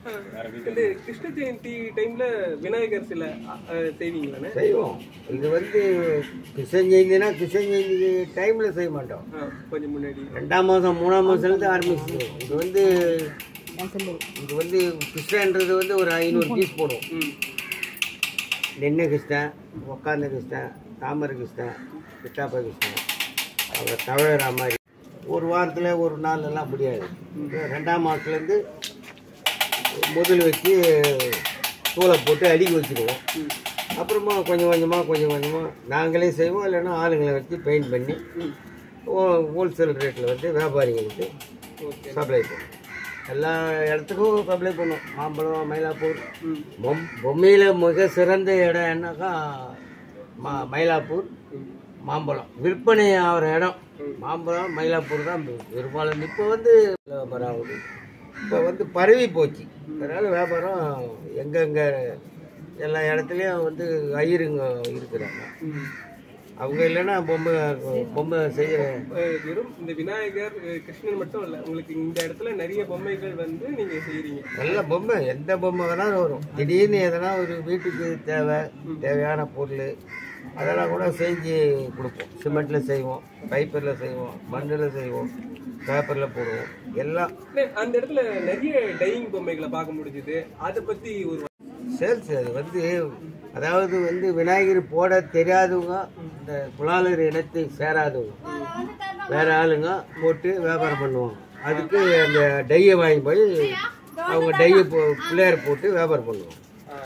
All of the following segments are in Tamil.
இந்த கிருஷ்ண ஜெயந்தி டைம்ல விநாயகர் சில அஹ், செய்வீங்களாண்ணே செய்வோம் இது வந்து கிருஷ்ண ஜெயந்தினா கிருஷ்ண ஜெயந்தி டைமில் செய்ய மாட்டோம் ஆ, கொஞ்சம் முன்னாடி ரெண்டாம் மாதம் மூணாம் மாதத்துலேருந்து ஆரம்பிச்சிடுவோம் இது வந்து இது வந்து கிருஷ்ணன்றது வந்து ஒரு ஐநூறு பீஸ் போடுவோம் ம் நின்ன கிருஷ்ணன் உட்கார்ந்த கிருஷ்ணன் தாமரை கிருஷ்ணன் கிட்டாப்ப கிருஷ்ணன் அவர் தவழற மாதிரி ஒரு வாரத்தில் ஒரு நாள் எல்லாம் முடியாது ரெண்டாம் மாதத்துலேருந்து முதல் வச்சு தூளை போட்டு அடுக்கி வச்சுடுவோம் அப்புறமா கொஞ்சம் கொஞ்சமாக கொஞ்சம் கொஞ்சமாக நாங்களே செய்வோம் இல்லைன்னா ஆளுங்களை வச்சு பெயிண்ட் பண்ணி ஹோல்சேல் ரேட்டில் வந்து வியாபாரிகளுக்கு ஓகே சப்ளை பண்ணுவோம் எல்லா இடத்துக்கும் சப்ளை பண்ணுவோம் மாம்பழம் மயிலாப்பூர் ம் பொம் பொம்மையில் மிக சிறந்த இடம் என்னக்கா மா மயிலாப்பூர் மாம்பழம் விற்பனை ஆகிற இடம் மாம்பழம் மயிலாப்பூர் தான் பெரும்பாலும் இப்போ வந்து வியாபாரம் ஆகுது இப்போ வந்து பரவி போச்சு அதனால் வியாபாரம் எங்கெங்கே எல்லா இடத்துலையும் வந்து ஐயருங்க இருக்கிறாங்க ம் அவங்க இல்லைன்னா பொம்மை பொம்மை செய்கிற அஹ், வெறும் இந்த விநாயகர் அஹ், கிருஷ்ணன் மட்டும் இல்ல உங்களுக்கு இந்த இடத்துல நிறைய பொம்மைகள் வந்து நீங்க செய்றீங்க நல்ல பொம்மை எந்த பொம்மை வேணாலும் வரும் திடீர்னு எதனா ஒரு வீட்டுக்கு தேவை தேவையான பொருள் அதெல்லாம் கூட செஞ்சு கொடுப்போம் சிமெண்ட்டில் செய்வோம் பைப்பரில் செய்வோம் மண்ணில் செய்வோம் பேப்பரில் போடுவோம் எல்லாம் அண்ணே, அந்த இடத்துல நிறைய டையிங் பொம்மைகளை பார்க்க முடிஞ்சுது அதை பத்தி ஒரு சேல்ஸ் அது வந்து அதாவது வந்து விநாயகர் போட தெரியாதவங்க இந்த குலாலர் இனத்தை சேராதவங்க வேற ஆளுங்க போட்டு வியாபாரம் பண்ணுவாங்க அதுக்கு அந்த டையை வாங்கி போய் அவங்க டையை போ பிள்ளையார் போட்டு வியாபாரம் பண்ணுவாங்க ஆஹ்,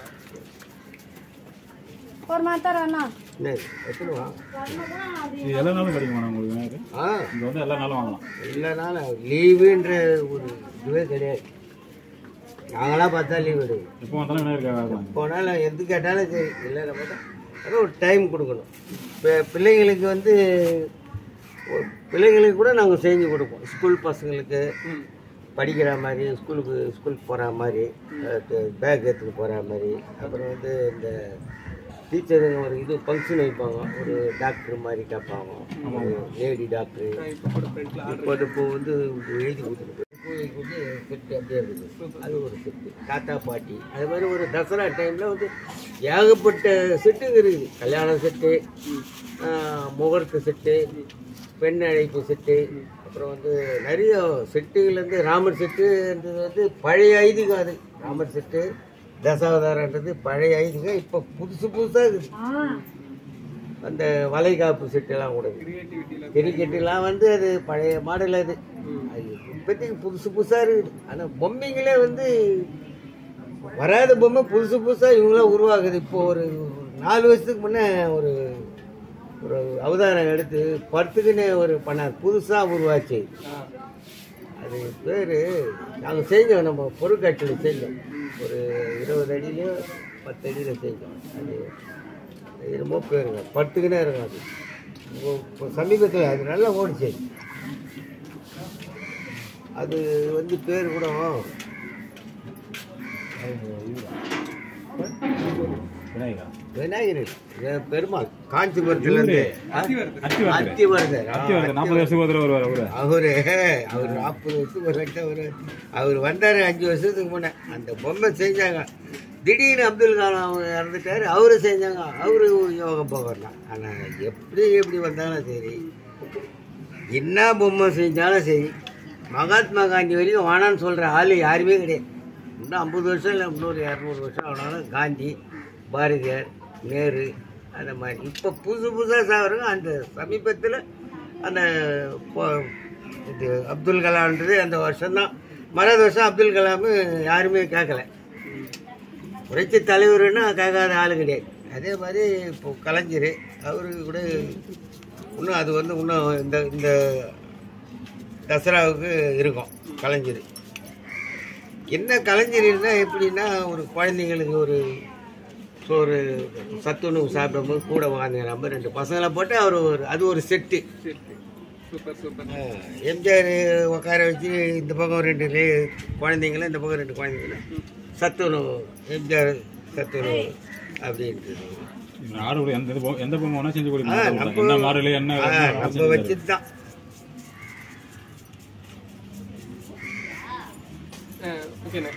ஒரு மாத்தாரம் அண்ணா என்ன எத்தனை வா இது எல்லா நாளும் கிடைக்குமா உங்களுக்கு விநாயகர் ஆ இங்க வந்து எல்லா நாளும் வாங்கலாம் இல்லைனால லீவுன்ற ஒரு இதுவே கிடையாது நாங்களாம் பார்த்தா லீவ் எடுவோம் எப்போ வந்தாலும் விநாயகர் வாங்கலாம் போனாலும் எது கேட்டாலும் சரி இல்லை நம்ம தான் அதான் ஒரு டைம் கொடுக்கணும் இப்போ பிள்ளைங்களுக்கு வந்து ஒரு பிள்ளைங்களுக்கு கூட நாங்கள் செஞ்சு கொடுப்போம் ஸ்கூல் பசங்களுக்கு ம், படிக்கிற மாதிரி ஸ்கூலுக்கு ஸ்கூலுக்கு போகிற மாதிரி பேக் எடுத்துட்டு போகிற மாதிரி அப்புறம் வந்து இந்த டீச்சருங்க ஒரு இது ஃபங்க்ஷன் வைப்பாங்க ஒரு டாக்டர் மாதிரி கேட்பாங்க ஒரு லேடி டாக்டர் நான் இப்ப கூட ஃப்ரெண்ட்ல இப்போ இப்போ வந்து எழுதி கொடுத்துருக்கு பூஜைக்கு வந்து செட்டு அப்படியே இருக்குது அது ஒரு செட்டு தாத்தா பாட்டி அது மாதிரி ஒரு தசரா டைமில் வந்து ஏகப்பட்ட செட்டுங்க இருக்குது கல்யாண செட்டு ஆஹ், முகூர்த்த செட்டு பெண் அழைப்பு செட்டு அப்புறம் வந்து நிறைய செட்டுகள்லேருந்து ராமர் செட்டுன்றது வந்து பழைய ஐதீகம் அது ராமர் செட்டு தசாவதாரன்றது பழைய ஐதீகம் இப்போ புதுசு புதுசாக இருக்குது அந்த வளைகாப்பு செட்டெல்லாம் கூட இருக்குது கிரியேட்டிவிட்டியில கிரிக்கெட்டுலாம் வந்து அது பழைய மாடல் அது அது இப்போதைக்கு புதுசு புதுசாக இருக்குது ஆனால் பொம்மைங்களே வந்து வராத பொம்மை புதுசு புதுசாக இவங்களாம் உருவாகுது இப்போ ஒரு நாலு வருஷத்துக்கு முன்னே ஒரு ஒரு அவதாரம் எடுத்து படத்துக்குன்னு ஒரு பண்ணார் புதுசாக உருவாச்சு அது பேர் நாங்கள் செஞ்சோம் நம்ம பொருட்காட்சியில் செஞ்சோம் ஒரு இருபது அடியிலையோ பத்து அடியில் செஞ்சோம் அது அது என்னமோ பேருங்க படுத்துக்கினே இருக்கும் அது இப்போ இப்போ சமீபத்தில் அது நல்லா ஓடிச்சு அது வந்து பேர் கூட விநாயகா விநாயகர் இது பெருமாள் காஞ்சிபுரத்துலேருந்து அத்திவரதர் அத்திவரதர் அத்தி வருது நாற்பது வருஷத்துக்கு ஒரு தடவை வருவார் அவரு அவரு அவர் நாற்பது வருஷத்துக்கு ஒரு லட்சம் ஒரு அவர் வந்தார் அஞ்சு வருஷத்துக்கு முன்னே அந்த பொம்மை செஞ்சாங்க திடீர்னு அப்துல் கலாம் அவங்க இறந்துட்டாரு அவரு செஞ்சாங்க அவரு யோகா போகலாம் ஆனால் எப்படி எப்படி வந்தாலும் சரி என்ன பொம்மை செஞ்சாலும் சரி மகாத்மா காந்தி வரைக்கும் வேணான்னு சொல்கிற ஆள் யாருமே கிடையாது இன்னும் ஐம்பது வருஷம் இல்லை இன்னொரு இரநூறு வருஷம் ஆனாலும் காந்தி பாரதியார் நேரு அந்த மாதிரி இப்போ புதுசு புதுசாக சாகுறவங்க அந்த சமீபத்தில் அந்த பொ- இது அப்துல் கலாம்ன்றது அந்த வருஷம்தான் மறாவது வருஷம் அப்துல் கலாம் யாருமே கேட்கல புரட்சி தலைவர்னா கேட்காத ஆள் கிடையாது அதே மாதிரி இப்போ கலைஞர் அவரு கூட இன்னும் அது வந்து இன்னும் இந்த இந்த தசராவுக்கு இருக்கும் கலைஞர் என்ன கலைஞர் இருந்தால் எப்படின்னா ஒரு குழந்தைங்களுக்கு ஒரு சோறு சத்துணவு சாப்பிடும்போது கூட வாங்குற மாதிரி ரெண்டு பசங்களை போட்டு அவர் ஒரு அது ஒரு செட்டு சூப்பர் சூப்பர் எம்ஜிஆர் உட்கார வச்சு இந்த பக்கம் ரெண்டு லே- குழந்தைங்களும் இந்த பக்கம் ரெண்டு குழந்தைங்களும் சத்துணவு எம்ஜிஆர் சத்துணவு அப்படின்ட்டு ஆடு எந்த எந்த பொ- எந்த பொம்மை வேணா செஞ்சு ஆ, கொடுக்கலாம் நம்ம- என்ன மாடல் என்ன ஆ, என்ன நம்ம செஞ்சு வச்சது தான் ஓகேண்ணே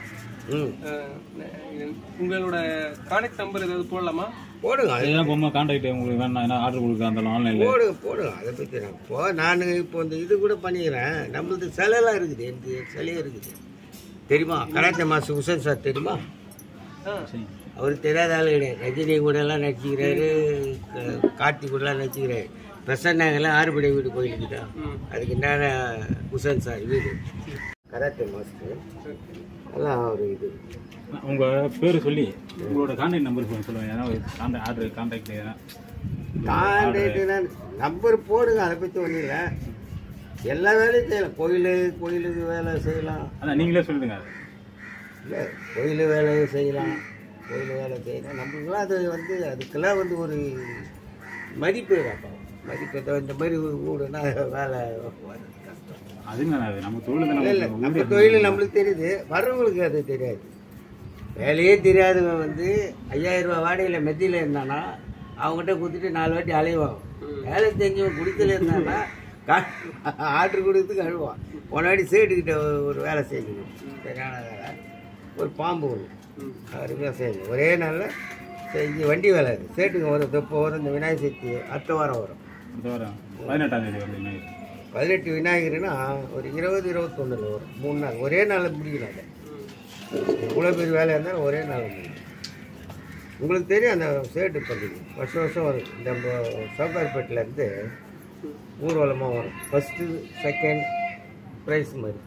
ம் அஹ், உங்களோட கான்டாக்ட் நம்பர் ஏதாவது போடலாமா போடுங்க அது அதுதான் பொம்மை கான்டாக்ட் உங்களுக்கு வேணா என்ன ஆர்டர் கொடுக்க அந்த ஆன்லைனில் போடுங்க போடுங்க அதை பற்றி நான் இப்போ நான் இப்போ இந்த இது கூட பண்ணிக்கிறேன் நம்மளது சிலைலாம் இருக்குது எனக்கு சிலையே இருக்குது தெரியுமா கராத்தே மாஸ்டர் உசன் சார் தெரியுமா ஆ அவருக்கு தெரியாத ஆள் கிடையாது ரஜினி கூட எல்லாம் நடிச்சுக்கிறாரு க- கார்த்தி கூடலாம் நடிச்சுக்கிறாரு பிரசன்னாங்கெல்லாம் ஆறுபடை வீடு கோயிலுக்கு தான் ம் அதுக்கு என்னென்ன உசன் சார் வீடு கராத்தே மாஸ்டர் எல்லாம் ஒரு இது உங்கள் பேர் சொல்லி உங்களோட கான்டாக்ட் நம்பர் சொல்லுங்கள் ஏன்னா contact order contact contract number போடுங்க அதை பற்றி ஒன்றும் இல்லை எல்லா வேலையும் செய்யலாம் கோயில் கோயிலுக்கு வேலை செய்யலாம் அதான் நீங்களே சொல்லிடுங்க அது இல்லை கோயில் வேலையும் செய்யலாம் கோயில் வேலை செய்யலாம் நம்மளுக்குலாம் அது வந்து அதுக்கெல்லாம் வந்து ஒரு மதிப்பு பார்ப்போம் மதிப்பு தான் இந்த மாதிரி ஒரு வீடுனா வேலை வர்றது கஷ்டம் அதுங்க அது நம்ம தொழில் இல்லை இல்லை தானே நம்ம தொழில் நம்மளுக்கு தெரியுது வர்றவங்களுக்கு அது தெரியாது வேலையே தெரியாதவன் வந்து ஐயாயிரம் ரூபாய் வாடகையில் மெத்தியில் இருந்தானா அவங்ககிட்ட கொடுத்துட்டு நாலு வாட்டி அலைவான் வேலை தெரிஞ்சவன் குடிக்கல இருந்தானா ஆர்டர் கொடுத்து அழுவான் போன வாட்டி சேட்டுக்கிட்ட ஒரு- ஒரு வேலை செய்யணும் சரியான வேலை ஒரு பாம்பு ஒன்று ம் அருமையாக செய்யணும் ஒரே நாளில் செஞ்சு வண்டி வேலை அது சேட்டுங்க வரும் இப்போ வரும் இந்த விநாயகர் சதுர்த்தி அடுத்த வாரம் வரும் இந்த வாரம் பதினெட்டாம் தேதி வந்து இன்னைக்கு. பதினெட்டு விநாயகர்னா ஒரு இருபது இருபத்தொன்னில் வரும் மூணு நாள் ஒரே நாளில் முடிக்கணும் அதை இவ்வளோ பெரிய வேலையாக இருந்தாலும் ஒரே நாளில் முடியும் உங்களுக்கு தெரியும் அந்த சேட்டு பண்டிகை வருஷம் வருஷம் வரும் இந்த நம்ம சவுகார்பேட்டிலேருந்து ஊர்வலமாக வரும் ஃபஸ்ட்டு செகண்ட் ப்ரைஸ் மாதிரி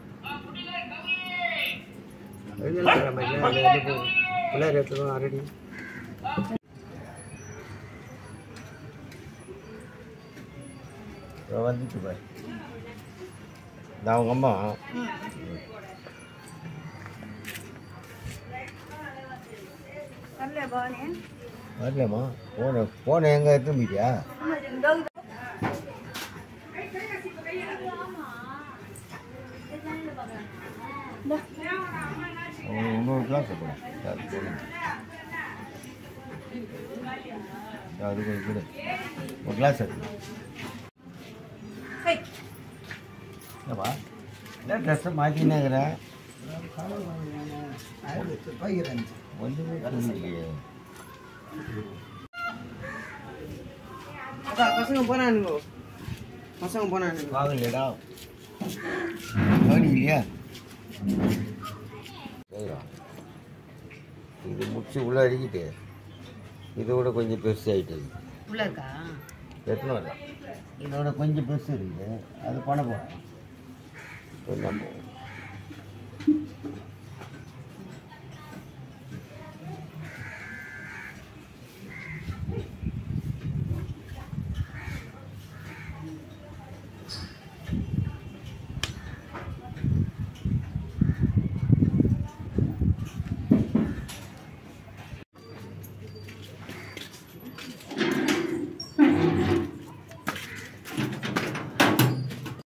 அதெல்லாம் நம்ம என்ன, அது வந்து இப்போ பிள்ளையார் எடுத்துக்கணும் அரடி வந்துச்சு பாரு நான் அவங்க அம்மா வரலம்மா போன போன எங்கே எடுத்து போயிட்டியா இன்னொரு கிளாஸ் போடும் அது போதும். அது கொஞ்சம் கொடு ஒரு கிளாஸ் எடுத்து என்னப்பா என்ன ட்ரெஸ்ஸை மாற்றினாங்கிறேன் ஒன்றுமே புரியலையே அக்கா பசங்க போனானுங்க பசங்க போனானுங்க வாங்கலையடா கவனிக்கலையா செய்கிறோம் இது முடிச்சு உள்ளே அடிக்கிட்டு இதோட கொஞ்சம் பெருசு ஆகிட்டு உள்ள இருக்கா எத்தனை இதோட கொஞ்சம் பெருசு இருக்குது அது பண்ண போகிறேன் இப்போ நம்ம